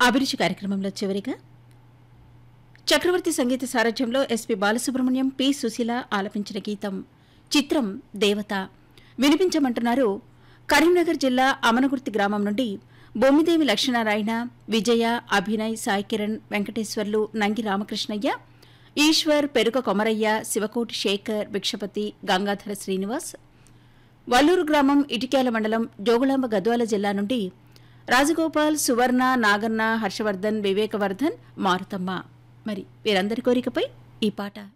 అభిరుచి కార్యక్రమంలో చివరిగా చక్రవర్తి సంగీత సారథ్యంలో ఎస్పి బాలసుబ్రహ్మణ్యం పి సుశీల ఆలపించిన గీతం చిత్రం దేవత వినిపించమంటున్నారు కరీంనగర్ జిల్లా అమనగుర్తి గ్రామం నుండి బొమ్మిదేవి లక్ష్మీనారాయణ విజయ అభినయ్ సాయి కిరణ్ వెంకటేశ్వర్లు నంగి రామకృష్ణయ్య ఈశ్వర్ పెరుక కొమరయ్య శివకోటి శేఖర్ భిక్షపతి గంగాధర శ్రీనివాస్ వల్లూరు గ్రామం ఇటిక్యాల మండలం జోగులాంబ గద్వాల జిల్లా నుండి రాజగోపాల్ సువర్ణ నాగన్న హర్షవర్ధన్ వివేకవర్ధన్ మారుతమ్మ మరి వీరందరి కోరికపై ఈ పాట